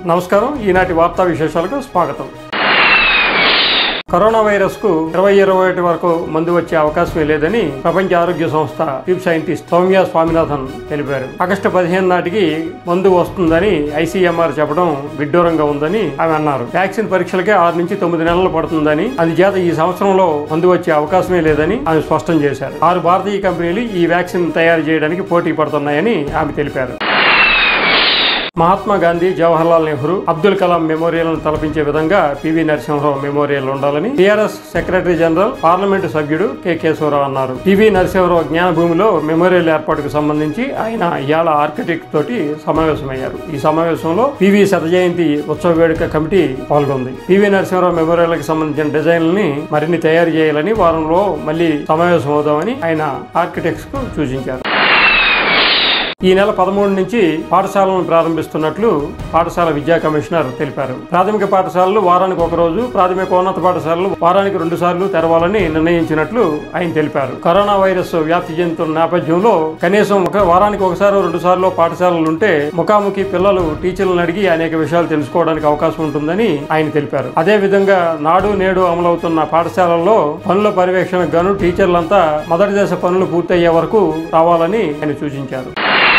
నమస్కారం ఈనాటి వార్తా విశేషాలకు స్వాగతం కరోనా వైరస్ కు ఇరవై ఇరవై ఒకటి వరకు మందు వచ్చే అవకాశమే లేదని ప్రపంచ ఆరోగ్య సంస్థ చీఫ్ సైంటిస్ట్ సౌమ్య స్వామినాథన్ తెలిపారు ఆగస్టు పదిహేను నాటికి మందు వస్తుందని ఐసీఎంఆర్ చెప్పడం విడ్డూరంగా ఉందని ఆమె అన్నారు వ్యాక్సిన్ పరీక్షలకే ఆరు నుంచి తొమ్మిది నెలలు పడుతుందని అందుచేత ఈ సంవత్సరంలో మందు వచ్చే అవకాశమే లేదని ఆమె స్పష్టం చేశారు ఆరు భారతీయ కంపెనీలు ఈ వ్యాక్సిన్ తయారు చేయడానికి పోటీ పడుతున్నాయని ఆమె తెలిపారు మహాత్మా గాంధీ జవహర్లాల్ నెహ్రూ అబ్దుల్ కలాం మెమోరియల్ తలపించే విధంగా పివి నరసింహరావు మెమోరియల్ ఉండాలని టీఆర్ఎస్ సెక్రటరీ జనరల్ పార్లమెంటు సభ్యుడు కె కేశవరావు అన్నారు పివి నరసింహరావు జ్ఞానభూమిలో మెమోరియల్ ఏర్పాటుకు సంబంధించి ఆయన ఇవాళ ఆర్కిటెక్ట్ తోటి సమావేశమయ్యారు ఈ సమావేశంలో పివి శత జయంతి ఉత్సవ వేడుక కమిటీ పాల్గొంది పివి నరసింహరావు మెమోరియల్ కి సంబంధించిన డిజైన్లని మరిన్ని తయారు చేయాలని వారంలో మళ్ళీ సమావేశం అవుదామని ఆయన ఆర్కిటెక్ట్స్ కు సూచించారు ఈ నెల పదమూడు నుంచి పాఠశాలను ప్రారంభిస్తున్నట్లు పాఠశాల విద్యా కమిషనర్ తెలిపారు ప్రాథమిక పాఠశాలలు వారానికి ఒక రోజు ప్రాథమికోన్నత పాఠశాలలు వారానికి రెండు సార్లు తెరవాలని నిర్ణయించినట్లు ఆయన తెలిపారు కరోనా వైరస్ వ్యాప్తి చెందుతున్న నేపథ్యంలో కనీసం ఒక వారానికి ఒకసారి రెండు సార్లు పాఠశాలలు ఉంటే ముఖాముఖి పిల్లలు టీచర్లను అడిగి అనేక విషయాలు తెలుసుకోవడానికి అవకాశం ఉంటుందని ఆయన తెలిపారు అదే విధంగా నాడు నేడు అమలవుతున్న పాఠశాలల్లో పనుల పర్యవేక్షణకు గాను టీచర్లంతా మొదటి దశ పనులు పూర్తయ్యే వరకు రావాలని ఆయన సూచించారు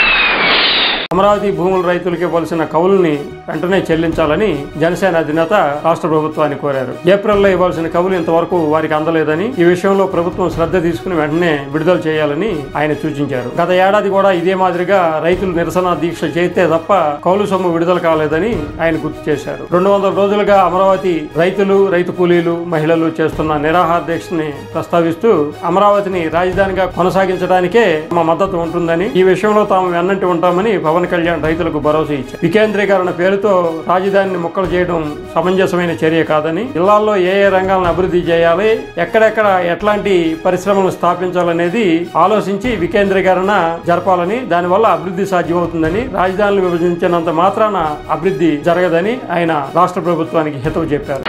అమరావతి భూముల రైతులకు ఇవ్వాల్సిన కవుల్ని వెంటనే చెల్లించాలని జనసేన అధినేత రాష్ట్ర ప్రభుత్వాన్ని కోరారు ఏప్రిల్లో ఇవ్వాల్సిన కవులు ఇంతవరకు వారికి అందలేదని ఈ విషయంలో ప్రభుత్వం శ్రద్ధ తీసుకుని వెంటనే విడుదల చేయాలని ఆయన సూచించారు గత ఏడాది కూడా ఇదే మాదిరిగా రైతులు నిరసన దీక్ష చేస్తే తప్ప కౌలు సొమ్ము విడుదల కాలేదని ఆయన గుర్తు చేశారు రెండు వందల రోజులుగా అమరావతి రైతులు రైతు కూలీలు మహిళలు చేస్తున్న నిరాహార దీక్షని ప్రస్తావిస్తూ అమరావతిని రాజధానిగా కొనసాగించడానికే మా మద్దతు ఉంటుందని ఈ విషయంలో తాము వెన్నంటి ఉంటామని పవన్ కళ్యాణ్ రైతులకు భరోసా ఇచ్చారు వికేంద్రీకరణ పేరుతో రాజధానిని ముక్కలు చేయడం సమంజసమైన చర్య కాదని జిల్లాల్లో ఏ ఏ రంగాలను అభివృద్ధి చేయాలి ఎక్కడెక్కడ ఎట్లాంటి పరిశ్రమలు స్థాపించాలనేది ఆలోచించి వికేంద్రీకరణ జరపాలని దానివల్ల అభివృద్ధి సాధ్యమవుతుందని రాజధానులు విభజించినంత మాత్రాన అభివృద్ధి జరగదని ఆయన రాష్ట్ర ప్రభుత్వానికి హితవు చెప్పారు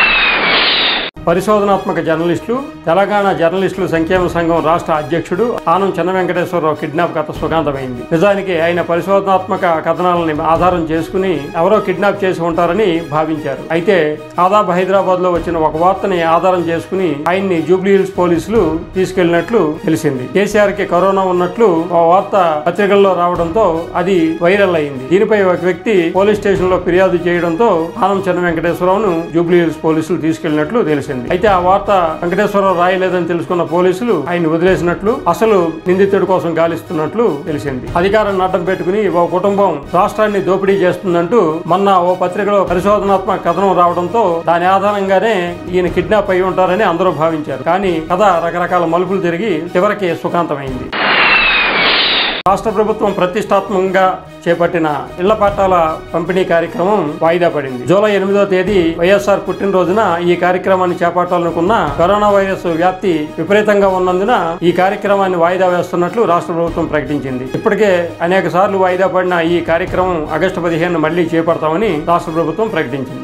పరిశోధనాత్మక జర్నలిస్టులు తెలంగాణ జర్నలిస్టుల సంక్షేమ సంఘం రాష్ట్ర అధ్యక్షుడు ఆనం చిన్న వెంకటేశ్వరరావు కిడ్నాప్ కథ సుగాంతమైంది నిజానికి ఆయన పరిశోధనాత్మక కథనాలని ఆధారం చేసుకుని ఎవరో కిడ్నాప్ చేసి ఉంటారని భావించారు అయితే ఆదాబ్ హైదరాబాద్ లో వచ్చిన ఒక వార్తని ఆధారం చేసుకుని ఆయన్ని జూబ్లీ హిల్స్ పోలీసులు తీసుకెళ్లినట్లు తెలిసింది కేసీఆర్ కి కరోనా ఉన్నట్లు ఆ వార్త పత్రికల్లో రావడంతో అది వైరల్ అయింది దీనిపై ఒక వ్యక్తి పోలీస్ స్టేషన్ లో ఫిర్యాదు చేయడంతో ఆనం చిన్న వెంకటేశ్వరరావును జూబ్లీ హిల్స్ పోలీసులు తీసుకెళ్లినట్లు తెలిసింది అయితే ఆ వార్త వెంకటేశ్వరరావు రాయలేదని తెలుసుకున్న పోలీసులు ఆయన వదిలేసినట్లు అసలు నిందితుడి కోసం గాలిస్తున్నట్లు తెలిసింది అధికారాన్ని అడ్డం పెట్టుకుని ఓ కుటుంబం రాష్ట్రాన్ని దోపిడీ చేస్తుందంటూ మొన్న ఓ పత్రికలో పరిశోధనాత్మక కథనం రావడంతో దాని ఆధారంగానే ఈయన కిడ్నాప్ అయి ఉంటారని అందరూ భావించారు కానీ కథ రకరకాల మలుపులు తిరిగి చివరికి సుఖాంతమైంది రాష్ట్ర ప్రభుత్వం ప్రతిష్టాత్మకంగా చేపట్టిన ఇళ్ల పట్టాల పంపిణీ కార్యక్రమం వాయిదా పడింది జూలై ఎనిమిదో తేదీ వైఎస్ఆర్ పుట్టినరోజున ఈ కార్యక్రమాన్ని చేపట్టాలనుకున్న కరోనా వైరస్ వ్యాప్తి విపరీతంగా ఉన్నందున ఈ కార్యక్రమాన్ని వాయిదా వేస్తున్నట్లు రాష్ట్ర ప్రభుత్వం ప్రకటించింది ఇప్పటికే అనేక సార్లు వాయిదా పడిన ఈ కార్యక్రమం ఆగస్టు పదిహేను మళ్లీ చేపడతామని రాష్ట్ర ప్రభుత్వం ప్రకటించింది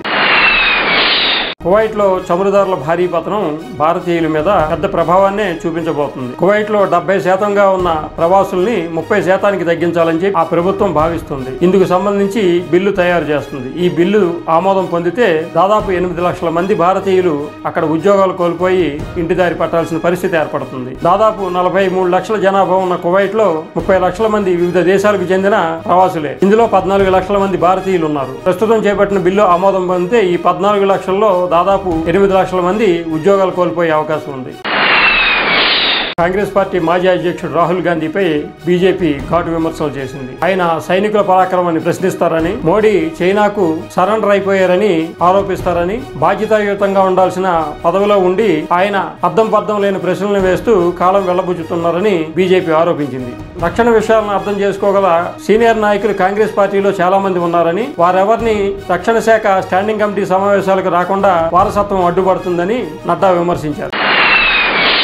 కువైట్ లో చమురుదారుల భారీ పతనం భారతీయుల మీద పెద్ద ప్రభావాన్ని చూపించబోతుంది కువైట్ లో డెబ్బై శాతంగా ఉన్న ప్రవాసుల్ని ముప్పై శాతానికి తగ్గించాలని చెప్పి ఆ ప్రభుత్వం భావిస్తుంది ఇందుకు సంబంధించి బిల్లు తయారు చేస్తుంది ఈ బిల్లు ఆమోదం పొందితే దాదాపు ఎనిమిది లక్షల మంది భారతీయులు అక్కడ ఉద్యోగాలు కోల్పోయి ఇంటి దారి పట్టాల్సిన పరిస్థితి ఏర్పడుతుంది దాదాపు నలభై మూడు లక్షల జనాభా ఉన్న కువైట్ లో ముప్పై లక్షల మంది వివిధ దేశాలకు చెందిన ప్రవాసులే ఇందులో పద్నాలుగు లక్షల మంది భారతీయులు ఉన్నారు ప్రస్తుతం చేపట్టిన బిల్లు ఆమోదం పొందితే ఈ పద్నాలుగు లక్షల్లో దాదాపు ఎనిమిది లక్షల మంది ఉద్యోగాలు కోల్పోయే అవకాశం ఉంది కాంగ్రెస్ పార్టీ మాజీ అధ్యక్షుడు రాహుల్ గాంధీపై బీజేపీ ఘాటు విమర్శలు చేసింది ఆయన సైనికుల పరాక్రమాన్ని ప్రశ్నిస్తారని మోడీ చైనాకు సరెండర్ అయిపోయారని ఆరోపిస్తారని బాధ్యతాయుతంగా ఉండాల్సిన పదవిలో ఉండి ఆయన అర్థం పర్థం లేని ప్రశ్నలు వేస్తూ కాలం వెళ్లబుచ్చుతున్నారని బీజేపీ ఆరోపించింది రక్షణ విషయాలను అర్థం చేసుకోగల సీనియర్ నాయకులు కాంగ్రెస్ పార్టీలో చాలా మంది ఉన్నారని వారెవరిని రక్షణ శాఖ స్టాండింగ్ కమిటీ సమావేశాలకు రాకుండా వారసత్వం అడ్డుపడుతుందని నడ్డా విమర్శించారు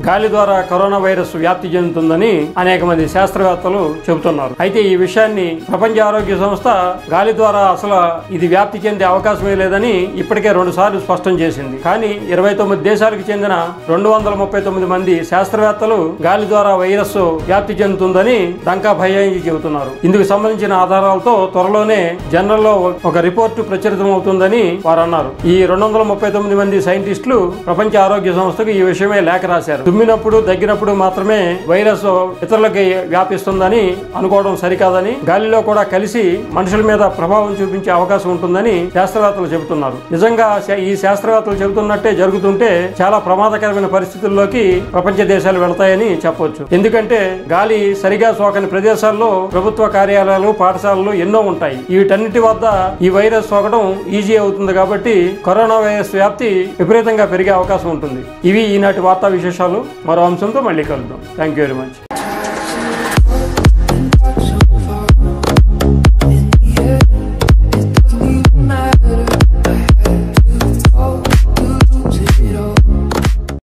గాలి ద్వారా కరోనా వైరస్ వ్యాప్తి చెందుతుందని అనేక మంది శాస్త్రవేత్తలు చెబుతున్నారు అయితే ఈ విషయాన్ని ప్రపంచ ఆరోగ్య సంస్థ గాలి ద్వారా అసలు ఇది వ్యాప్తి చెందే అవకాశమే లేదని ఇప్పటికే రెండు సార్లు స్పష్టం చేసింది కానీ ఇరవై తొమ్మిది దేశాలకు చెందిన రెండు వందల ముప్పై తొమ్మిది మంది శాస్త్రవేత్తలు గాలి ద్వారా వైరస్ వ్యాప్తి చెందుతుందని డంకా భయానికి చెబుతున్నారు ఇందుకు సంబంధించిన ఆధారాలతో త్వరలోనే జనరల్ లో ఒక రిపోర్టు ప్రచురితం అవుతుందని వారు అన్నారు ఈ రెండు వందల ముప్పై తొమ్మిది మంది సైంటిస్టులు ప్రపంచ ఆరోగ్య సంస్థకు ఈ విషయమే లేఖ రాశారు తుమ్మినప్పుడు దగ్గినప్పుడు మాత్రమే వైరస్ ఇతరులకి వ్యాపిస్తుందని అనుకోవడం సరికాదని గాలిలో కూడా కలిసి మనుషుల మీద ప్రభావం చూపించే అవకాశం ఉంటుందని శాస్త్రవేత్తలు చెబుతున్నారు నిజంగా శా- ఈ శాస్త్రవేత్తలు చెబుతున్నట్టే జరుగుతుంటే చాలా ప్రమాదకరమైన పరిస్థితుల్లోకి ప్రపంచ దేశాలు వెళతాయని చెప్పొచ్చు ఎందుకంటే గాలి సరిగా సోకని ప్రదేశాల్లో ప్రభుత్వ కార్యాలయాలు పాఠశాలలు ఎన్నో ఉంటాయి వీటన్నిటి వద్ద ఈ వైరస్ సోకడం ఈజీ అవుతుంది కాబట్టి కరోనా వైరస్ వ్యాప్తి విపరీతంగా పెరిగే అవకాశం ఉంటుంది ఇవి ఈనాటి వార్తా విశేషాలు మరో అంశంతో మళ్ళీ కలుద్దాం థ్యాంక్ యూ వెరీ మచ్